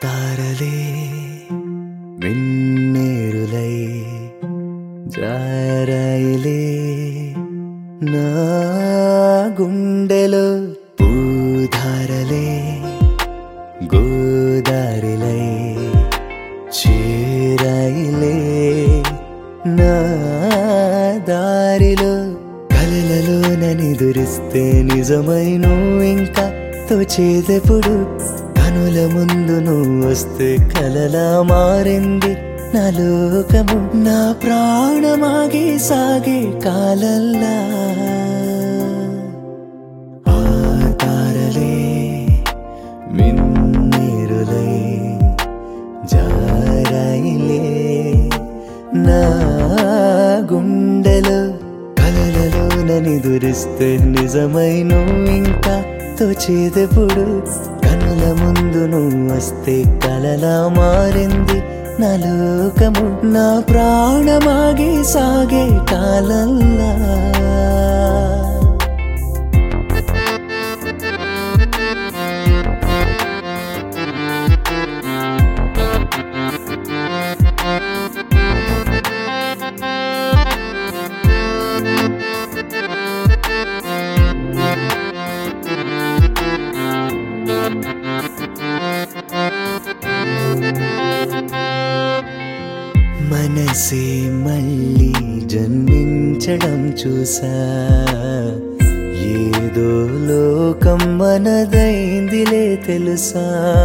తారలే మిన్నేరులై జారాయిలే నా గుండెలో పూధారలే గోదారిలై చేరాయిలే నా దారిలో కలలలో ననిదురిస్తే నిజమై నువ్వు ఇంకా తోచేదెప్పుడు కనుల ముందు నువ్వు వస్తే కలలా మారింది నా లోకము నా ప్రాణమాగి సాగే కాలల్లా ఆ తారలే మిన్నీరులై జారాయిలే నా గుండెలో కలలలో ననిదురిస్తే నిజమై నువ్వు ఇంకా తోచేదెప్పుడు కనుల ముందు నువ్వు వస్తే కలలా మారింది నా లోకము నా ప్రాణమాగి సాగే కాలల్లా మనసే మళ్ళీ జన్మించడం చూసా ఏదో లోకం మనదైందిలే తెలుసా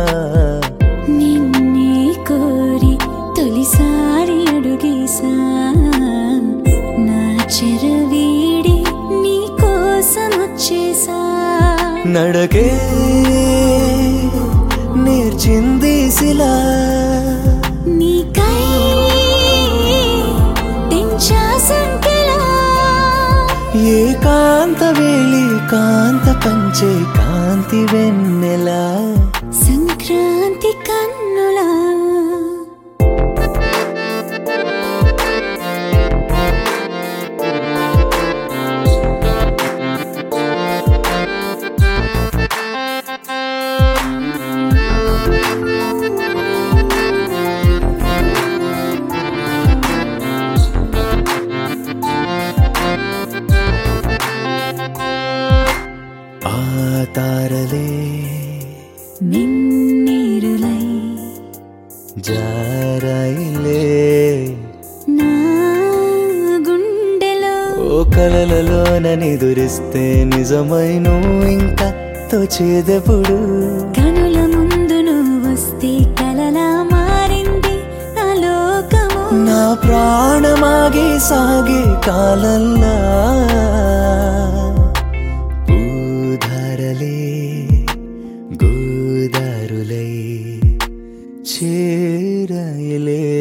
నిన్నే కోరి తొలిసారి అడుగేసా నా చెరవీడి నీ కోసం వచ్చేసా నడకే నేర్చింది శిలా నీకై తెంచా సంకెలా ఏకాంత వేళి కాంత పంచే కాంతి వెన్నెలా సంక్రాంతి కన్నులా ఆ తారలే నిన్నీరులై జారాయిలే నా గుండెలో ఓ కలలలోనని దురిస్తే నిజమై నువ్వు ఇంకా తోచేదెప్పుడు కనుల ముందు నువ్వు వస్తే కలలా మారింది నా లోకము నా ప్రాణమాగి సాగే కాలల్లా పూధారలే గోదారులై చేరాయలే